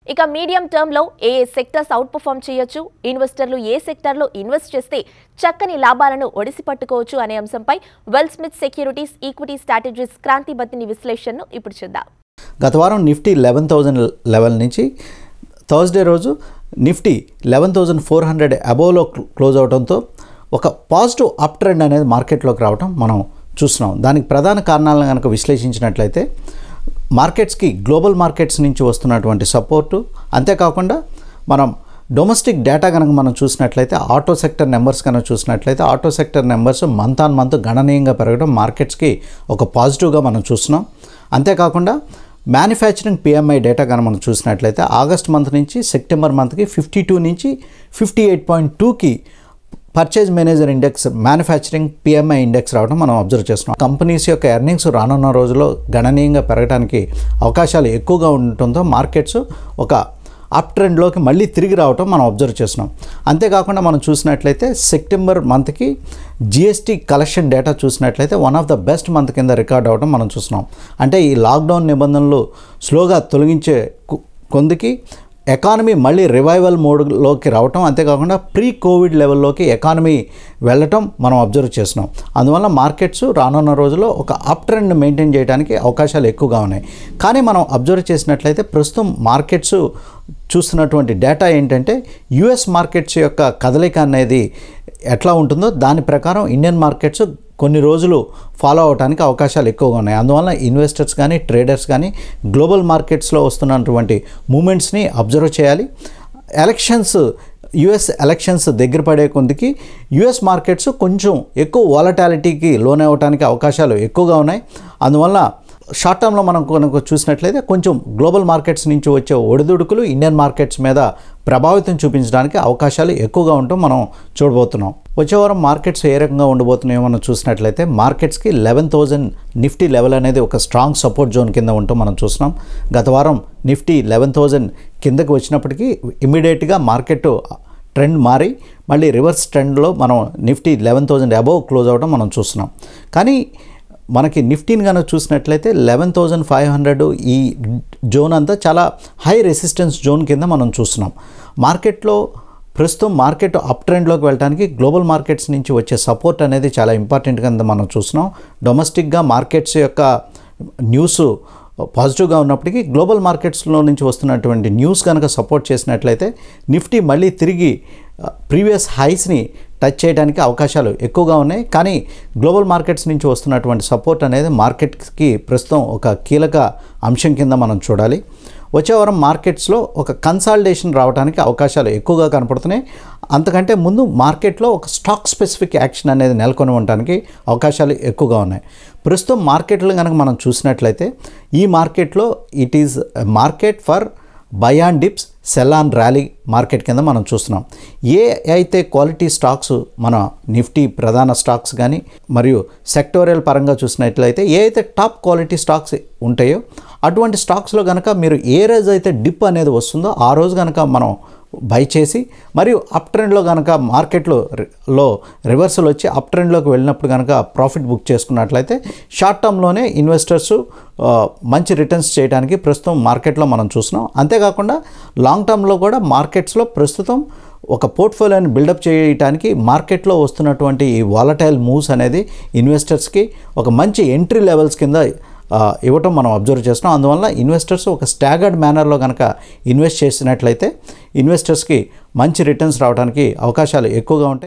ఇక మీడియం టర్మ్లో ఏ ఏ సెక్టర్స్ అవుట్ పర్ఫామ్ చేయొచ్చు ఇన్వెస్టర్లు ఏ సెక్టార్లో ఇన్వెస్ట్ చేస్తే చక్కని లాభాలను ఒడిసి పట్టుకోవచ్చు అనే అంశంపై Well Smith Securities equity strategies Kranthi Battini విశ్లేషణను ఇప్పుడు చూద్దాం గత వారం నిఫ్టీ లెవెన్ థౌజండ్ లెవెల్ నుంచి థర్స్డే రోజు Nifty eleven thousand four hundred అబోవ్లో క్లోజ్ అవడంతో ఒక పాజిటివ్ అప్ ట్రెండ్ అనేది మార్కెట్లోకి రావడం మనం చూస్తున్నాం దానికి ప్రధాన కారణాలను కనుక విశ్లేషించినట్లయితే మార్కెట్స్కి గ్లోబల్ మార్కెట్స్ నుంచి వస్తున్నటువంటి సపోర్టు అంతేకాకుండా మనం డొమెస్టిక్ డేటా కనుక మనం చూసినట్లయితే ఆటో సెక్టర్ నెంబర్స్ కనుక చూసినట్లయితే auto sector numbers month on month గణనీయంగా పెరగడం మార్కెట్స్కి ఒక పాజిటివ్గా మనం చూస్తున్నాం అంతేకాకుండా మ్యానుఫ్యాక్చరింగ్ పిఎంఐ డేటా కనుక మనం చూసినట్లయితే ఆగస్ట్ మంత్ నుంచి సెప్టెంబర్ మంత్కి ఫిఫ్టీ టూ నుంచి ఫిఫ్టీ ఎయిట్ పాయింట్ టూకి purchase manager index manufacturing PMI index రావడం మనం అబ్జర్వ్ చేస్తున్నాం కంపెనీస్ యొక్క ఎర్నింగ్స్ రానున్న రోజుల్లో గణనీయంగా పెరగడానికి అవకాశాలు ఎక్కువగా ఉండటంతో మార్కెట్స్ ఒక అప్ ట్రెండ్లోకి మళ్ళీ తిరిగి రావటం మనం అబ్జర్వ్ చేస్తున్నాం అంతేకాకుండా మనం చూసినట్లయితే సెప్టెంబర్ మంత్కి జిఎస్టీ కలెక్షన్ డేటా చూసినట్లయితే one of the best month కింద రికార్డ్ అవ్వడం మనం చూస్తున్నాం అంటే ఈ లాక్డౌన్ నిబంధనలు స్లోగా తొలగించే కు- కొందికి ఎకానమీ మళ్ళీ రివైవల్ మోడ్లోకి రావటం అంతేకాకుండా ప్రీ కోవిడ్ లెవెల్లోకి ఎకానమీ వెళ్ళటం మనం అబ్జర్వ్ చేస్తున్నాం అందువల్ల మార్కెట్స్ రానున్న రోజుల్లో ఒక అప్ ట్రెండ్ మెయింటైన్ చేయడానికి అవకాశాలు ఎక్కువగా ఉన్నాయి కానీ మనం అబ్జర్వ్ చేసినట్లయితే ప్రస్తుతం మార్కెట్స్ చూస్తున్నటువంటి డేటా ఏంటంటే యుఎస్ మార్కెట్స్ యొక్క కదలిక అనేది ఎట్లా ఉంటుందో దాని ప్రకారం ఇండియన్ మార్కెట్స్ కొన్ని రోజులు ఫాలో అవడానికి అవకాశాలు ఎక్కువగా ఉన్నాయి అందువల్ల ఇన్వెస్టర్స్ కానీ ట్రేడర్స్ కానీ గ్లోబల్ మార్కెట్స్లో వస్తున్నటువంటి మూమెంట్స్ని అబ్జర్వ్ చేయాలి ఎలక్షన్స్ యుఎస్ ఎలక్షన్స్ దగ్గర పడే కొందికి యుఎస్ మార్కెట్స్ కొంచెం ఎక్కువ వాలటాలిటీకి లోన్ అవ్వడానికి అవకాశాలు ఎక్కువగా ఉన్నాయి అందువల్ల షార్ట్ టర్మ్లో మనం కనుక చూసినట్లయితే కొంచెం గ్లోబల్ మార్కెట్స్ నుంచి వచ్చే ఒడిదుడుకులు ఇండియన్ మార్కెట్స్ మీద ప్రభావితం చూపించడానికి అవకాశాలు ఎక్కువగా ఉండటం మనం చూడబోతున్నాం వచ్చే వారం మార్కెట్స్ ఏ రకంగా ఉండబోతున్నాయో మనం చూసినట్లయితే మార్కెట్స్కి లెవెన్ థౌజండ్ నిఫ్టీ లెవెల్ అనేది ఒక స్ట్రాంగ్ సపోర్ట్ జోన్ కింద ఉండటం మనం చూస్తున్నాం గత వారం నిఫ్టీ లెవెన్ థౌజండ్ కిందకి వచ్చినప్పటికీ ఇమీడియట్గా మార్కెట్ ట్రెండ్ మారి మళ్ళీ రివర్స్ ట్రెండ్లో మనం Nifty eleven thousand above close అవ్వడం మనం చూస్తున్నాం కానీ మనకి నిఫ్టీని కనుక చూసినట్లయితే లెవెన్ థౌజండ్ ఫైవ్ హండ్రెడ్ ఈ జోన్ అంతా చాలా హై రెసిస్టెన్స్ జోన్ కింద మనం చూస్తున్నాం మార్కెట్లో ప్రస్తుతం మార్కెట్ అప్ ట్రెండ్లోకి వెళ్ళడానికి గ్లోబల్ మార్కెట్స్ నుంచి వచ్చే సపోర్ట్ అనేది చాలా ఇంపార్టెంట్ కింద మనం చూస్తున్నాం డొమెస్టిక్గా మార్కెట్స్ యొక్క న్యూస్ పాజిటివ్గా ఉన్నప్పటికీ గ్లోబల్ మార్కెట్స్లో నుంచి వస్తున్నటువంటి న్యూస్ కనుక సపోర్ట్ చేసినట్లయితే నిఫ్టీ మళ్ళీ తిరిగి ప్రీవియస్ హైస్ని టచ్ చేయడానికి అవకాశాలు ఎక్కువగా ఉన్నాయి కానీ గ్లోబల్ మార్కెట్స్ నుంచి వస్తున్నటువంటి సపోర్ట్ అనేది మార్కెట్కి ప్రస్తుతం ఒక కీలక అంశం కింద మనం చూడాలి వచ్చే వారం మార్కెట్స్లో ఒక కన్సాలిడేషన్ రావడానికి అవకాశాలు ఎక్కువగా కనపడుతున్నాయి అంతకంటే ముందు మార్కెట్లో ఒక స్టాక్ స్పెసిఫిక్ యాక్షన్ అనేది నెలకొని ఉండడానికి అవకాశాలు ఎక్కువగా ఉన్నాయి ప్రస్తుతం మార్కెట్లు కనుక మనం చూసినట్లయితే ఈ మార్కెట్లో it is market for buy on dips sell on rally market కింద మనం చూస్తున్నాం ఏ అయితే క్వాలిటీ స్టాక్స్ మన నిఫ్టీ ప్రధాన స్టాక్స్ కానీ మరియు సెక్టోరియల్ పరంగా చూసినట్లయితే ఏ అయితే టాప్ క్వాలిటీ స్టాక్స్ ఉంటాయో అటువంటి స్టాక్స్లో కనుక మీరు ఏ రోజు అయితే డిప్ అనేది వస్తుందో ఆ రోజు కనుక మనం బై చేసి మరియు అప్ ట్రెండ్లో కనుక మార్కెట్లో రి- లో రివర్సల్ వచ్చి అప్ ట్రెండ్లోకి వెళ్ళినప్పుడు కనుక ప్రాఫిట్ బుక్ చేసుకున్నట్లయితే షార్ట్ టర్మ్లోనే ఇన్వెస్టర్స్ ఆ, మంచి రిటర్న్స్ చేయడానికి ప్రస్తుతం మార్కెట్లో మనం చూస్తున్నాం అంతేకాకుండా లాంగ్ టర్మ్లో కూడా మార్కెట్స్లో ప్రస్తుతం ఒక పోర్ట్ఫోలియోని బిల్డప్ చేయడానికి మార్కెట్లో వస్తున్నటువంటి ఈ వాలటైల్ మూవ్స్ అనేది ఇన్వెస్టర్స్కి ఒక మంచి ఎంట్రీ లెవెల్స్ కింద ఆ, ఇవ్వటం మనం అబ్జర్వ్ చేస్తున్నాం అందువల్ల ఇన్వెస్టర్స్ ఒక స్టాగర్డ్ మేనర్లో కనుక ఇన్వెస్ట్ చేసినట్లయితే ఇన్వెస్టర్స్కి మంచి రిటర్న్స్ రావడానికి అవకాశాలు ఎక్కువగా ఉంటాయి